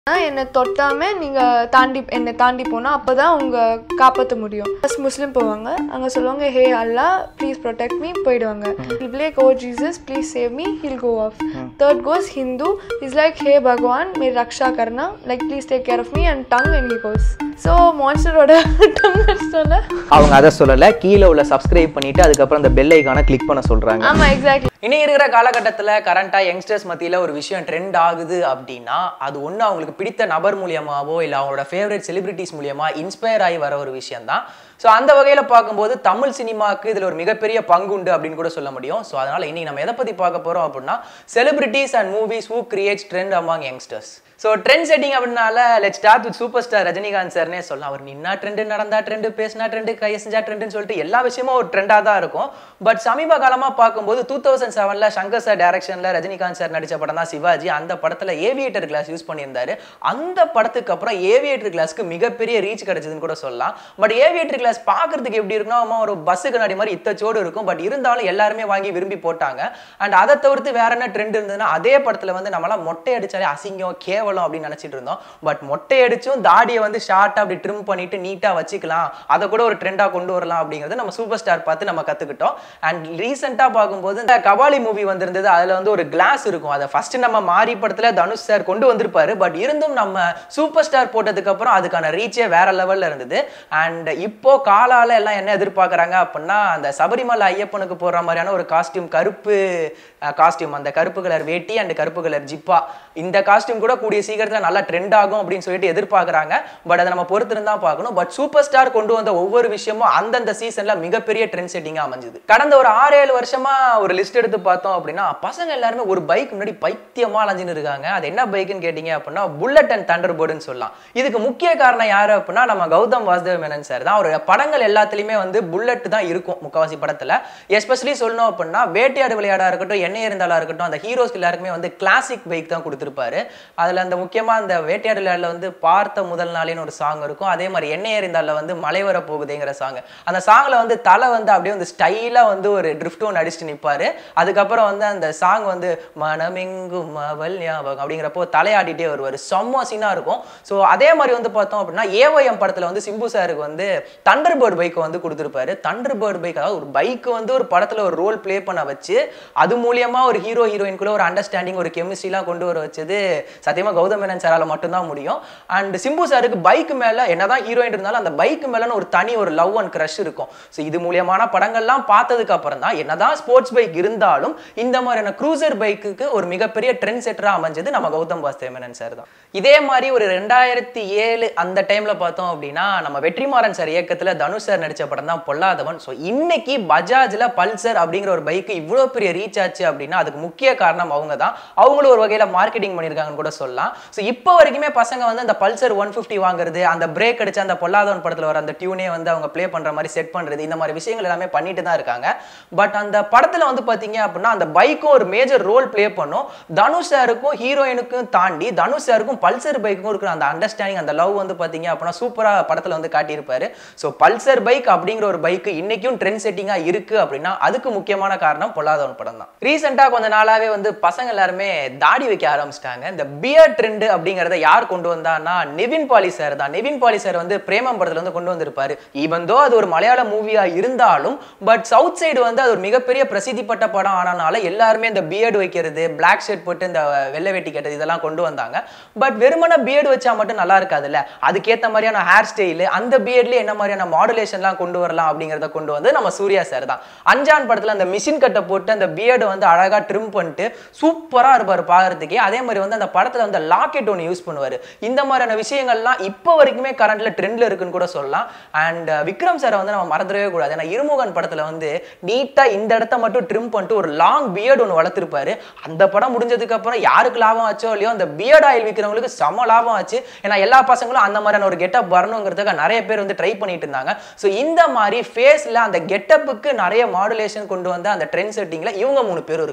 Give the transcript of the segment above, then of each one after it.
ஆனால் என்னை தொட்டாமல் நீங்கள் தாண்டி என்னை தாண்டி போனால் அப்போ தான் உங்கள் காப்பாற்ற முடியும் ஃபர்ஸ்ட் முஸ்லீம் போவாங்க அங்கே சொல்லுவாங்க hey Allah please protect me போயிடுவாங்க like oh Jesus please save me he'll go of third goes Hindu is like hey பகவான் மே ரக்ஷா கர்னா like please take care of me and tongue and he goes so மான்ஸ்டரோட tongue அடிச்சோன்னா அவங்க அதை சொல்லல கீழே உள்ள சப்ஸ்கிரைப் பண்ணிட்டு அதுக்கப்புறம் அந்த பெல் ஐக்கான கிளிக் பண்ண சொல்றாங்க ஆமாம் எக்ஸாக்ட்லி இனி இருக்கிற காலகட்டத்தில் கரண்ட்டாக யங்ஸ்டர்ஸ் மத்தியில் ஒரு விஷயம் ட்ரெண்ட் ஆகுது அப்படின்னா அது ஒன்று அவங்களுக்கு பிடித்த நபர் மூலியமாவோ இல்லை அவங்களோட ஃபேவரட் செலிபிரிட்டிஸ் மூலியமா இன்ஸ்பயர் ஆகி வர ஒரு விஷயம் தான் ஸோ அந்த வகையில் பார்க்கும்போது தமிழ் சினிமாவுக்கு இதில் ஒரு மிகப்பெரிய பங்கு உண்டு அப்படின்னு கூட சொல்ல முடியும் ஸோ அதனால் இன்னைக்கு நம்ம எதை பற்றி பார்க்க போகிறோம் அப்படின்னா celebrities and movies who creates trend among youngsters so trend setting அப்படின்னால let start with super star Rajinikanth சார்னே சொல்லலாம் அவர் நின்னா ட்ரெண்டு நடந்தா ட்ரெண்டு பேசினா ட்ரெண்டு கை செஞ்சா ட்ரெண்டுன்னு சொல்லிட்டு எல்லா விஷயமும் ஒரு ட்ரெண்டாக தான் இருக்கும் பட் சமீப காலமாக பார்க்கும்போது டூ தௌசண்ட் செவனில் சங்கர் சார் டைரக்ஷனில் ரஜினிகாந்த் சார் நடித்த படம் தான் சிவாஜி அந்த படத்தில் ஏவியேட்டர் கிளாஸ் யூஸ் பண்ணியிருந்தாரு அந்த படத்துக்கு அப்புறம் ஏவியேட்டர் கிளாஸ்க்கு மிகப்பெரிய ரீச் கிடைச்சதுன்னு கூட சொல்லலாம் பட் ஏவியேட்டர் கிளாஸ் பார்க்கறதுக்கு எப்படி இருக்குன்னா அம்மா ஒரு பஸ்ஸு கண்ணாடி மாதிரி இத்தச்சோடு இருக்கும் பட் இருந்தாலும் எல்லாருமே வாங்கி விரும்பி போட்டாங்க அண்ட் அதை தவிர்த்து வேற என்ன ட்ரெண்ட் இருந்ததுன்னா அதே படத்தில் வந்து நம்மளாம் மொட்டை அடிச்சாலே அசிங்கம் கேவலம் அப்படின்னு நினச்சிட்டு இருந்தோம் பட் மொட்டை அடிச்சும் தாடியை வந்து ஷார்ட்டாக அப்படி ட்ரிம் பண்ணிட்டு நீட்டாக வச்சுக்கலாம் அதை கூட ஒரு ட்ரெண்டாக கொண்டு வரலாம் அப்படிங்கிறது நம்ம சூப்பர் ஸ்டார் பார்த்து நம்ம கற்றுக்கிட்டோம் அண்ட் ரீசெண்டாக பார்க்கும்போது இந்த கபாலி மூவி வந்திருந்தது அதில் வந்து ஒரு கிளாஸ் இருக்கும் அதை ஃபர்ஸ்ட் நம்ம மாறி படத்தில் தனுஷ் சார் கொண்டு வந்திருப்பாரு பட் இருந்தும் நம்ம சூப்பர் ஸ்டார் போட்டதுக்கு அப்புறம் அதுக்கான ரீச்சே வேற லெவல்ல இருந்தது அண்ட் இப்போ காலால எல்லாம் என்ன எதிர்பார்க்கறாங்க அப்படின்னா அந்த சபரிமலை ஐயப்பனுக்கு போடுற மாதிரியான ஒரு காஸ்டியூம் கருப்பு காஸ்டியூம் அந்த கருப்பு கலர் வேட்டி அண்ட் கருப்பு கலர் ஜிப்பா இந்த காஸ்டியூம் கூட கூடிய சீக்கிரத்தில் நல்லா ட்ரெண்ட் ஆகும் அப்படின்னு சொல்லிட்டு எதிர்பார்க்கறாங்க பட் அதை நம்ம பொறுத்திருந்தா பார்க்கணும் பட் சூப்பர் ஸ்டார் கொண்டு வந்த ஒவ்வொரு விஷயமும் அந்தந்த சீசன்ல மிகப்பெரிய ட்ரெண்ட் செட்டிங்காக அமைஞ்சுது கடந்த ஒரு ஆறு ஏழு வருஷமா ஒரு லிஸ்ட் எடுத்து பார்த்தோம் அப்படின்னா பசங்க எல்லாருமே ஒரு பைக் முன்னாடி பைத்தியமா அலைஞ்சுன்னு இருக்காங்க அது என்ன பைக்குன்னு கேட்டீங்க அப்படின்னா புல்லட் அண்ட் தண்டர் போர்டுன்னு சொல்லலாம் இதுக்கு முக்கிய காரணம் யாரு அப்படின்னா நம்ம கௌதம் வாசுதேவ மேனன் சார் தான் அவரோட படங்கள் எல்லாத்துலயுமே வந்து புல்லட் தான் இருக்கும் முக்காவாசி படத்துல எஸ்பெஷலி சொல்லணும் அப்படின்னா வேட்டையாடு விளையாடா இருக்கட்டும் எண்ணெய் இருந்தாலா இருக்கட்டும் அந்த ஹீரோஸ் எல்லாருக்குமே வந்து கிளாசிக் பைக் தான் கொடுத்துருப்பாரு அதுல அந்த முக்கியமா அந்த வேட்டையாடு விளையாடுல வந்து பார்த்த முதல் நாளேன்னு ஒரு சாங் இருக்கும் அதே மாதிரி எண்ணெய் இருந்தால வந்து மலை வர போகுதுங்கிற சாங் அந்த சாங்ல வந்து தலை வந்து அப்படியே வந்து ஸ்டைலா வந்து ஒரு ட்ரிஃப்ட் ஒன்று அடிச்சுட்டு நிப்பாரு அதுக்கப்புறம் வந்து அந்த சாங் வந்து மனமெங்கும் அவள் ஞாபகம் அப்படிங்கிறப்போ தலையாடிட்டே வருவார் செம்ம சீனா இருக்கும் ஸோ அதே மாதிரி வந்து பார்த்தோம் அப்படின்னா ஏஒஎம் படத்துல வந்து சிம்பு சாருக்கு வந்து தண்டர் பேர்ட் பைக்கை வந்து கொடுத்துருப்பாரு தண்டர் பேர்ட் பைக் அதாவது ஒரு பைக் வந்து ஒரு படத்துல ஒரு ரோல் ப்ளே பண்ண வச்சு அது மூலியமா ஒரு ஹீரோ ஹீரோயின்குள்ள ஒரு அண்டர்ஸ்டாண்டிங் ஒரு கெமிஸ்ட்ரிலாம் கொண்டு வர வச்சது சத்தியமா கௌதம் மேனன் சாரால மட்டும்தான் முடியும் அண்ட் சிம்பு சாருக்கு பைக் மேல என்னதான் ஹீரோயின் இருந்தாலும் அந்த பைக் மேல ஒரு தனி ஒரு லவ் அண்ட் க்ரஷ் இருக்கும் ஸோ இது மூலியமான படங்கள்லாம் பார்த்ததுக்கு அப்புறம் தான் என்னதான் ஸ்போர்ட்ஸ் பைக் இருந்தாலும் இந்த மாதிரியான க்ரூசர் பைக்குக்கு ஒரு மிகப்பெரிய ட்ரெண்ட் செட்டரா அமைஞ்சது நம்ம கௌதம் வாசுதேவ் மேனன் சார் தான் இதே மாதிரி ஒரு ரெண்டாயிரத்தி ஏழு அந்த டைம்ல பார்த்தோம் அப்படின்னா நம்ம வெற்றிமாறன் சார் இயக்கத்துல தனுஷ் சார் நடிச்ச படம் தான் பொல்லாதவன் ஸோ இன்னைக்கு பஜாஜ்ல பல்சர் அப்படிங்கிற ஒரு பைக்கு இவ்வளோ பெரிய ரீச் ஆச்சு அப்படின்னா அதுக்கு முக்கிய காரணம் அவங்க தான் அவங்களும் ஒரு வகையில மார்க்கெட்டிங் பண்ணியிருக்காங்கன்னு கூட சொல்லலாம் ஸோ இப்போ வரைக்குமே பசங்க வந்து அந்த பல்சர் ஒன் ஃபிஃப்டி வாங்குறது அந்த பிரேக் அடிச்சு அந்த பொல்லாதவன் படத்துல வர அந்த டியூனே வந்து அவங்க ப்ளே பண்ற மாதிரி செட் பண்றது இந்த மாதிரி விஷயங்கள் எல்லாமே பண்ணிட்டு தான் இருக்காங்க பட் அந்த படத்துல வந்து பாத்தீங்க அப்படின்னா அந்த பைக்கும் ஒரு மேஜர் ரோல் ப்ளே பண்ணும் தனுஷ் சாருக்கும் ஹீரோயினுக்கும் தாண்டி தனுஷ் சாருக்கும் பல்சர் பைக்கும் இருக்கிற அந்த அண்டர்ஸ்டாண்டிங் அந்த லவ் வந்து பாத்தீங்க அப்படின்னா சூப்பரா படத்துல வந்து காட்டியிருப்பாரு ஸோ பல்சர் பைக் அப்படிங்கிற ஒரு பைக் இன்னைக்கும் ட்ரெண்ட் செட்டிங்கா இருக்கு அப்படின்னா அதுக்கு முக்கியமான காரணம் பொல்லாதவன் படம் தான் ரீசெண்டா கொஞ்ச நாளாவே வந்து பசங்க எல்லாருமே தாடி வைக்க ஆரம்பிச்சிட்டாங்க இந்த பியர் ட்ரெண்ட் அப்படிங்கறத யார் கொண்டு வந்தான்னா நெவின் பாலி சார் தான் நெவின் பாலி சார் வந்து பிரேமம் படத்துல வந்து கொண்டு வந்திருப்பாரு ஈவன் தோ அது ஒரு மலையாள மூவியா இருந்தாலும் பட் சவுத் சைடு வந்து அது ஒரு மிகப்பெரிய பிரசித்திப்பட்ட படம் ஆனனால எல்லாருமே இந்த பியர்டு வைக்கிறது பிளாக் ஷர்ட் போட்டு இந்த வெள்ளை வெட்டி கட்டுறது இதெல்லாம் கொண்டு வந்தாங்க பட் வெறுமன பியர்டு வச்சா மட்டும் நல்லா இருக்காதுல்ல அதுக்கேத்த மாதிரியான ஹேர் ஸ்டைல் அந்த பியர்ட்ல என்ன மாதிரியான மாடுலேஷன்லாம் கொண்டு வரலாம் அப்படிங்கறத கொண்டு வந்து நம்ம சூர்யா சார் தான் அஞ்சான் படத்துல அந்த மிஷின் கட்டை போட்டு அந்த பியர்டு வந்து அழகா ட்ரிம் பண்ணிட்டு சூப்பரா இருப்பாரு பாக்குறதுக்கே அதே மாதிரி வந்து அந்த படத்துல வந்து லாக்கெட் ஒன்று யூஸ் பண்ணுவாரு இந்த மாதிரியான விஷயங்கள்லாம் இப்போ வரைக்குமே கரண்ட்ல ட்ரெண்ட்ல இருக்குன்னு கூட சொல்லலாம் அண்ட் விக்ரம் சாரை வந்து நம்ம மறந்துடவே கூடாது ஏன்னா இருமுகன் படத்துல வந்து நீட்டா இந்த இடத்த மட்டும் ட்ரிம் பண்ணிட்டு ஒரு லாங் பியர்டு ஒன்று வளர்த்துருப்பாரு அந்த படம் முடிஞ்சதுக்கு அப்புறம் யாருக்கு லாபம் ஆச்சோ இல்லையோ அந்த பியர்ட் ஆயில் விற்கிறவங்களுக்கு செம லாபம் ஆச்சு ஏன்னா எல்லா பசங்களும் அந்த மாதிரியான ஒரு கெட்டப் வரணுங்கிறதுக்காக நிறைய பேர் வந்து ட்ரை பண்ணிட்டு இருந்தாங்க ஸோ இந்த மாதிரி ஃபேஸ்ல அந்த கெட்டப்புக்கு நிறைய மாடுலேஷன் கொண்டு வந்த அந்த ட்ரெண்ட் செட்டிங்ல இவங்க மூணு பேரும் இருக்காங்க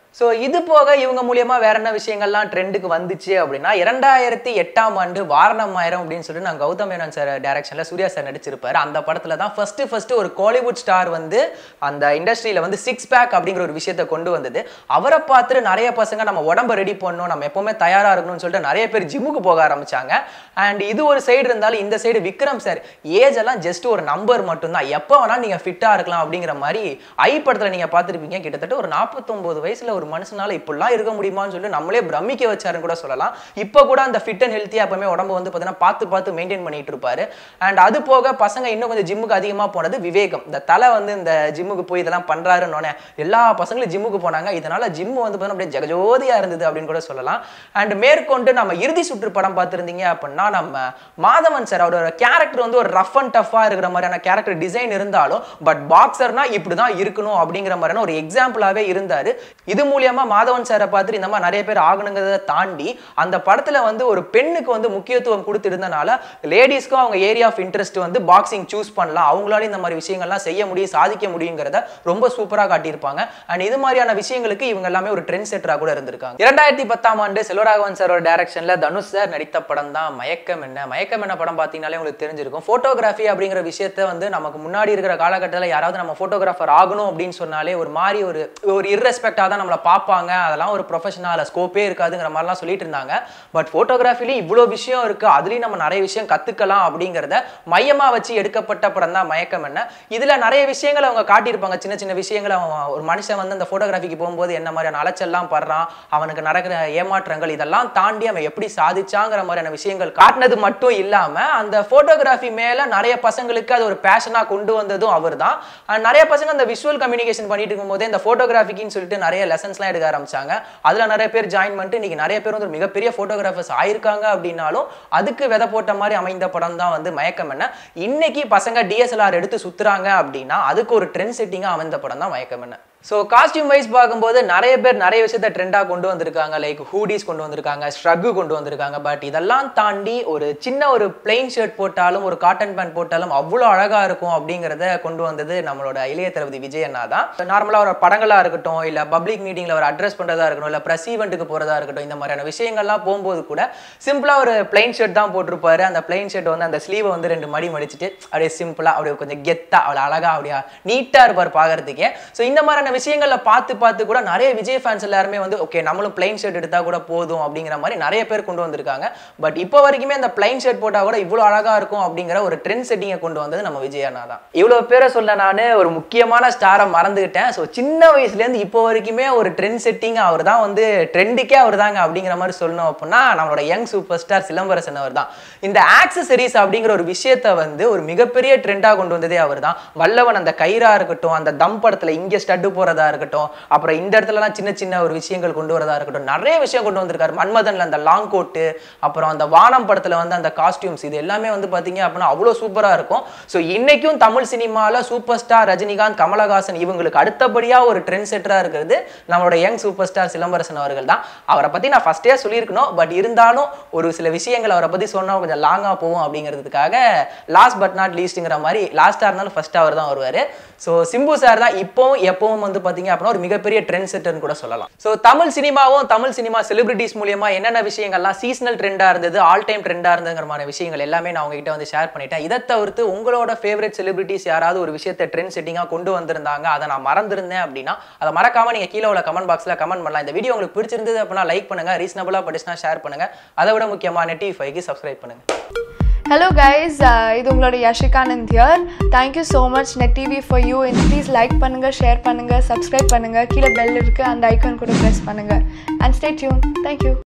ஸோ இது போக இவங்க மூலியமா வேற என்ன விஷயங்கள்லாம் ட்ரெண்டுக்கு வந்துச்சு அப்படின்னா இரண்டாயிரத்தி எட்டாம் ஆண்டு வாரணம் ஆயிரம் அப்படின்னு சொல்லிட்டு நான் கௌதம் மேனன் சார் டைரக்ஷன்ல சூர்யா சார் நடிச்சிருப்பாரு அந்த படத்துல தான் ஃபர்ஸ்ட் ஃபர்ஸ்ட் ஒரு காலிவுட் ஸ்டார் வந்து அந்த இண்டஸ்ட்ரியில வந்து சிக்ஸ் பேக் அப்படிங்கிற ஒரு விஷயத்தை கொண்டு வந்தது அவரை பார்த்துட்டு நிறைய பசங்க நம்ம உடம்ப ரெடி பண்ணணும் நம்ம எப்பவுமே தயாரா இருக்கணும்னு சொல்லிட்டு நிறைய பேர் ஜிம்முக்கு போக ஆரம்பிச்சாங்க அண்ட் இது ஒரு சைடு இருந்தாலும் இந்த சைடு விக்ரம் சார் ஏஜ் எல்லாம் ஜஸ்ட் ஒரு நம்பர் மட்டும்தான் எப்போ வேணா நீங்க ஃபிட்டா இருக்கலாம் அப்படிங்கிற மாதிரி ஐ படத்துல நீங்க பார்த்திருப்பீங்க கிட்டத்தட்ட ஒரு நாற்பத்தொன்பது வயசுல ஒரு மனுஷனால இப்படிலாம் இருக்க முடியுமான்னு சொல்லி நம்மளே பிரமிக்க வச்சாருன்னு கூட சொல்லலாம் இப்போ கூட அந்த ஃபிட் அண்ட் ஹெல்த்தியா எப்பவுமே உடம்பு வந்து பார்த்தீங்கன்னா பார்த்து பார்த்து மெயின்டைன் பண்ணிட்டு இருப்பாரு அண்ட் அது போக பசங்க இன்னும் கொஞ்சம் ஜிம்முக்கு அதிகமா போனது விவேகம் இந்த தலை வந்து இந்த ஜிம்முக்கு போய் இதெல்லாம் பண்றாருன்னு எல்லா பசங்களும் ஜிம்முக்கு போனாங்க இதனால ஜிம் வந்து பார்த்தீங்கன்னா அப்படியே ஜெகஜோதியா இருந்தது அப்படின்னு கூட சொல்லலாம் அண்ட் மேற்கொண்டு நம்ம இறுதி சுற்று படம் பார்த்துருந்தீங்க அப்படின்னா நம்ம மாதவன் சார் அவரோட கேரக்டர் வந்து ஒரு ரஃப் அண்ட் டஃபா இருக்கிற மாதிரியான கேரக்டர் டிசைன் இருந்தாலும் பட் பாக்ஸர்னா இப்படிதான் இருக்கணும் அப்படிங்கிற மாதிரியான ஒரு எக்ஸாம்பிளாவே இருந்தாரு இது மூலியமா மாதவன் சாரை பார்த்துட்டு இந்த மாதிரி நிறைய பேர் ஆகணுங்கிறத தாண்டி அந்த படத்துல வந்து ஒரு பெண்ணுக்கு வந்து முக்கியத்துவம் கொடுத்திருந்தனால லேடிஸ்க்கும் அவங்க ஏரியா ஆஃப் இன்ட்ரெஸ்ட் வந்து பாக்ஸிங் சூஸ் பண்ணலாம் அவங்களால இந்த மாதிரி விஷயங்கள்லாம் செய்ய முடியும் சாதிக்க முடியுங்கிறத ரொம்ப சூப்பரா காட்டியிருப்பாங்க அண்ட் இது மாதிரியான விஷயங்களுக்கு இவங்க எல்லாமே ஒரு ட்ரெண்ட் செட்டரா கூட இருந்திருக்காங்க இரண்டாயிரத்தி பத்தாம் ஆண்டு செல்வராகவன் சாரோட டைரக்ஷன்ல தனுஷ் சார் நடித்த படம் தான் மயக்கம் என்ன மயக்கம் என்ன படம் பார்த்தீங்கனாலே உங்களுக்கு தெரிஞ்சிருக்கும் போட்டோகிராஃபி அப்படிங்கிற விஷயத்த வந்து நமக்கு முன்னாடி இருக்கிற காலகட்டத்தில் யாராவது நம்ம போட்டோகிராஃபர் ஆகணும் அப்படின்னு சொன்னாலே ஒரு மாதிரி ஒரு ஒரு இர்ரெஸ்பெக்டாக தான் நம்மளை பார்ப்பாங்க அதெல்லாம் ஒரு ப்ரொஃபஷனல் ஸ்கோப்பே இருக்காதுங்கிற மாதிரிலாம் சொல்லிட்டு இருந்தாங்க பட் ஃபோட்டோகிராஃபிலையும் இவ்வளோ விஷயம் இருக்கு அதுலேயும் நம்ம நிறைய விஷயம் கத்துக்கலாம் அப்படிங்கிறத மையமா வச்சு எடுக்கப்பட்ட படம் தான் மயக்கம் என்ன இதுல நிறைய விஷயங்களை அவங்க காட்டியிருப்பாங்க சின்ன சின்ன விஷயங்களை அவன் ஒரு மனுஷன் வந்து அந்த போட்டோகிராஃபிக்கு போகும்போது என்ன மாதிரியான அலைச்சல்லாம் படுறான் அவனுக்கு நடக்கிற ஏமாற்றங்கள் இதெல்லாம் தாண்டி அவன் எப்படி சாதிச்சாங்கிற மாதிரியான விஷயங்கள் காட்டினது மட்டும் இல்லாம அந்த போட்டோகிராஃபி மேல நிறைய பசங்களுக்கு அது ஒரு பேஷனா கொண்டு வந்ததும் அவர் தான் நிறைய பசங்க அந்த விஷுவல் கம்யூனிகேஷன் பண்ணிட்டு இருக்கும்போதே இந்த போட்டோகிராஃபிக்குன்னு சொல்லிட்டு நிறைய லெசன்ஸ்லாம் எடுக்க ஆரம்பிச்சாங்க அதுல நிறைய பேர் ஜாயின் பண்ணிட்டு இன்னைக்கு நிறைய பேர் வந்து ஒரு மிகப்பெரிய போட்டோகிராஃபர்ஸ் ஆயிருக்காங்க அப்படின்னாலும் அதுக்கு விதை போட்ட மாதிரி அமைந்த படம் தான் வந்து மயக்கம் என்ன இன்னைக்கு பசங்க டிஎஸ்எல்ஆர் எடுத்து சுத்துறாங்க அப்படின்னா அதுக்கு ஒரு ட்ரெண்ட் செட்டிங்கா அமைந்த படம் தான் மயக்கம் என்ன ஸோ காஸ்டியூம் வைஸ் பார்க்கும்போது நிறைய பேர் நிறைய விஷயத்த ட்ரெண்டாக கொண்டு வந்திருக்காங்க லைக் ஹூடிஸ் கொண்டு வந்திருக்காங்க ஸ்ட்ரக்கு கொண்டு வந்திருக்காங்க பட் இதெல்லாம் தாண்டி ஒரு சின்ன ஒரு பிளெயின் ஷர்ட் போட்டாலும் ஒரு காட்டன் பேண்ட் போட்டாலும் அவ்வளோ அழகாக இருக்கும் அப்படிங்கிறத கொண்டு வந்தது நம்மளோட இளைய தளபதி விஜய் அண்ணா தான் நார்மலாக ஒரு படங்களாக இருக்கட்டும் இல்லை பப்ளிக் மீட்டிங்கில் ஒரு அட்ரஸ் பண்ணுறதா இருக்கட்டும் இல்லை ப்ரெஸ் ஈவெண்ட்டுக்கு போகிறதா இருக்கட்டும் இந்த மாதிரியான விஷயங்கள்லாம் போகும்போது கூட சிம்பிளாக ஒரு பிளைன் ஷர்ட் தான் போட்டிருப்பாரு அந்த பிளைன் ஷர்ட் வந்து அந்த ஸ்லீவை வந்து ரெண்டு மடி மடிச்சுட்டு அப்படியே சிம்பிளாக அப்படியே கொஞ்சம் கெத்தாக அவ்வளோ அழகாக அப்படியே நீட்டாக இருப்பார் பார்க்கறதுக்கே ஸோ இந்த மாதிரியான விஷயங்களை பார்த்து பார்த்து கூட நிறைய விஜய் ஃபேன்ஸ் எல்லாருமே வந்து ஓகே நம்மளும் பிளைன் ஷர்ட் எடுத்தா கூட போதும் அப்படிங்கிற மாதிரி நிறைய பேர் கொண்டு வந்திருக்காங்க பட் இப்போ வரைக்குமே அந்த பிளைன் ஷர்ட் போட்டா கூட இவ்வளோ அழகா இருக்கும் அப்படிங்கிற ஒரு ட்ரெண்ட் செட்டிங்கை கொண்டு வந்தது நம்ம விஜய் அண்ணா தான் இவ்வளோ பேரை சொல்ல நான் ஒரு முக்கியமான ஸ்டாரை மறந்துக்கிட்டேன் ஸோ சின்ன வயசுலேருந்து இப்போ வரைக்குமே ஒரு ட்ரெண்ட் செட்டிங் அவர் தான் வந்து ட்ரெண்டுக்கே அவர் தாங்க அப்படிங்கிற மாதிரி சொல்லணும் அப்படின்னா நம்மளோட யங் சூப்பர் ஸ்டார் சிலம்பரசன் அவர் தான் இந்த ஆக்சசரிஸ் அப்படிங்கிற ஒரு விஷயத்த வந்து ஒரு மிகப்பெரிய ட்ரெண்டாக கொண்டு வந்ததே அவர் தான் வல்லவன் அந்த கயிறா இருக்கட்டும் அந்த தம் படத்தில் இங்கே ஸ்டட்டு போகிறதா இருக்கட்டும் அப்புறம் இந்த இடத்துலலாம் சின்ன சின்ன ஒரு விஷயங்கள் கொண்டு வரதா இருக்கட்டும் நிறைய விஷயம் கொண்டு வந்திருக்காரு மன்மதன்ல அந்த லாங் கோட்டு அப்புறம் அந்த வானம் படத்துல வந்து அந்த காஸ்டியூம்ஸ் இது எல்லாமே வந்து பாத்தீங்க அப்படின்னா அவ்வளோ சூப்பரா இருக்கும் ஸோ இன்னைக்கும் தமிழ் சினிமால சூப்பர் ஸ்டார் ரஜினிகாந்த் கமலஹாசன் இவங்களுக்கு அடுத்தபடியா ஒரு ட்ரெண்ட் செட்டரா இருக்கிறது நம்மளோட யங் சூப்பர் ஸ்டார் சிலம்பரசன் அவர்கள் தான் அவரை பத்தி நான் ஃபர்ஸ்டே சொல்லியிருக்கணும் பட் இருந்தாலும் ஒரு சில விஷயங்கள் அவரை பத்தி சொன்னா கொஞ்சம் லாங்கா போகும் அப்படிங்கிறதுக்காக லாஸ்ட் பட் நாட் லீஸ்ட்ங்கிற மாதிரி லாஸ்டா இருந்தாலும் ஃபர்ஸ்ட் அவர் தான் வருவாரு ஸோ சிம்பு சார் தான் இப்போவும் எப்பவும் வந்து பாத்தீங்க அப்படின்னா ஒரு மிகப்பெரிய ட்ரெண்ட் செட்டர்னு கூட சொல்லலாம் ஸோ தமிழ் சினிமாவும் தமிழ் சினிமா செலிபிரிட்டிஸ் மூலியமா என்னென்ன விஷயங்கள்லாம் சீசனல் ட்ரெண்டா இருந்தது ஆல் டைம் ட்ரெண்டா இருந்ததுங்கிற மாதிரி விஷயங்கள் எல்லாமே நான் உங்ககிட்ட வந்து ஷேர் பண்ணிட்டேன் இதை தவிர்த்து உங்களோட ஃபேவரட் செலிபிரிட்டிஸ் யாராவது ஒரு விஷயத்தை ட்ரெண்ட் செட்டிங்காக கொண்டு வந்திருந்தாங்க அதை நான் மறந்துருந்தேன் அப்படின்னா அதை மறக்காம நீங்க கீழே உள்ள கமெண்ட் பாக்ஸ்ல கமெண்ட் பண்ணலாம் இந்த வீடியோ உங்களுக்கு பிடிச்சிருந்தது அப்படின்னா லைக் பண்ணுங்க ரீசனபிளா படிச்சுனா ஷேர் பண்ணுங்க அதை விட முக்கியமா நெட்டி ஃபைவ்க்கு சப்ஸ்கிரைப் பண்ணுங்க ஹலோ கைஸ் இது உங்களோட Yashikanand here thank you so much Net TV for you please like பண்ணுங்கள் ஷேர் பண்ணுங்கள் சப்ஸ்கிரைப் பண்ணுங்கள் கீழே பெல் இருக்குது அந்த ஐக்கான் கூட ப்ரெஸ் பண்ணுங்கள் அண்ட் ஸ்டே டியூன் தேங்க்யூ